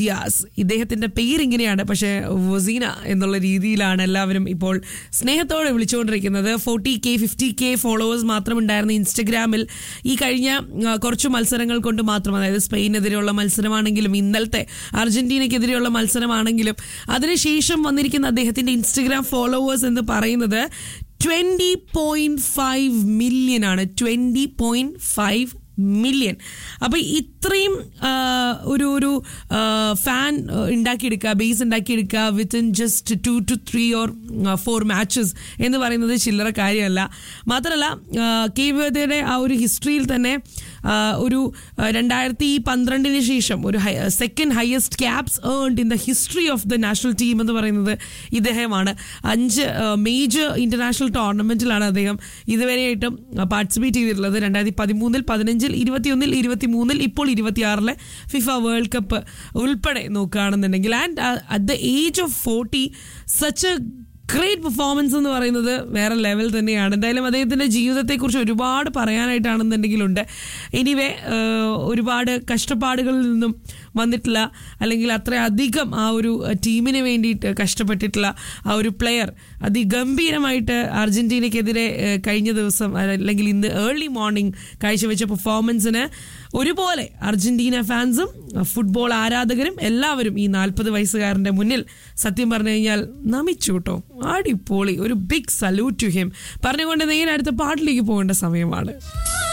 യാസ് ഇദ്ദേഹത്തിന്റെ പേര് ഇങ്ങനെയാണ് പക്ഷേ വസീന എന്നുള്ള രീതിയിലാണ് എല്ലാവരും ഇപ്പോൾ സ്നേഹത്തോടെ വിളിച്ചുകൊണ്ടിരിക്കുന്നത് forty K fifty K followers മാത്രം ഉണ്ടായിരുന്ന ഇൻസ്റ്റഗ്രാമിൽ ഈ കഴിഞ്ഞ ആ, കുറച്ച് മത്സരങ്ങൾ കൊണ്ട് മാത്രം അതായത് സ്പെയിനെതിരെയുള്ള മത്സരമാണെങ്കിലും ഇന്നലത്തെ അർജന്റീനയ്ക്കെതിരെയുള്ള മത്സരമാണെങ്കിലും അതിനുശേഷം വന്നിരിക്കുന്ന അദ്ദേഹത്തിന്റെ ഇൻസ്റ്റഗ്രാം ഫോളോവേഴ്സ് എന്ന് പറയുന്നത് ട്വന്റി പോയിന്റ് ഫൈവ് മില്യൺ ആണ് ട്വന്റി പോയിന്റ് ഫൈവ് മില്യൺ അപ്പൊ ഇത്രയും ആ, ഒരു ഒരു ഫാൻ ഉണ്ടാക്കിയെടുക്കുക ബേസ് ഉണ്ടാക്കിയെടുക്കുക within just two two three or four matches എന്ന് പറയുന്നത് ചില്ലറ കാര്യമല്ല മാത്രമല്ല കേവതയുടെ ആ ഒരു ഹിസ്റ്ററിയിൽ തന്നെ ആ, ഒരു ആ, രണ്ടായിരത്തി പന്ത്രണ്ടിന് ശേഷം ഒരു second highest caps earned in the history of the national team എന്ന് പറയുന്നത് ഇദ്ദേഹമാണ് അഞ്ച് മേജർ ഇന്റർനാഷണൽ ടൂർണമെന്റിലാണ് അദ്ദേഹം ഇതുവരെയായിട്ടും പാർട്ടിസിപ്പേറ്റ് ചെയ്തിട്ടുള്ളത് രണ്ടായിരത്തി പതിമൂന്നിൽ പതിനഞ്ചിൽ ഇരുപത്തിയൊന്നിൽ ഇരുപത്തി മൂന്നിൽ ഇപ്പോൾ ഇരുപത്തിയാറിലെ ഫിഫ വേൾഡ് കപ്പ് ഉൾപ്പെടെ നോക്കുകയാണെന്നുണ്ടെങ്കിൽ and at the age of forty such a great performance എന്ന് പറയുന്നത് വേറെ ലെവൽ തന്നെയാണ് എന്തായാലും അദ്ദേഹത്തിൻ്റെ ജീവിതത്തെക്കുറിച്ച് ഒരുപാട് പറയാനായിട്ടാണെന്നുണ്ടെങ്കിലുണ്ട് എനിവേ ഒരുപാട് കഷ്ടപ്പാടുകളിൽ നിന്നും വന്നിട്ടില്ല അല്ലെങ്കിൽ അത്രയധികം ആ ഒരു ടീമിന് വേണ്ടിയിട്ട് കഷ്ടപ്പെട്ടിട്ടുള്ള ആ ഒരു പ്ലെയർ അതിഗംഭീരമായിട്ട് അർജന്റീനയ്ക്കെതിരെ ഏഹ്, കഴിഞ്ഞ ദിവസം അല്ലെങ്കിൽ ഇന്ന് ഏർലി മോർണിംഗ് കാഴ്ചവെച്ച പെർഫോമൻസിന് ഒരുപോലെ അർജന്റീന ഫാൻസും ഫുട്ബോൾ ആരാധകരും എല്ലാവരും ഈ നാൽപ്പത് വയസ്സുകാരൻ്റെ മുന്നിൽ സത്യം പറഞ്ഞു കഴിഞ്ഞാൽ നമിച്ചു കേട്ടോ അടിപൊളി ഒരു ബിഗ് സല്യൂട്ട് ടു ഹിം പറഞ്ഞുകൊണ്ട് നേരെ അടുത്ത പാട്ടിലേക്ക് പോകേണ്ട സമയമാണ്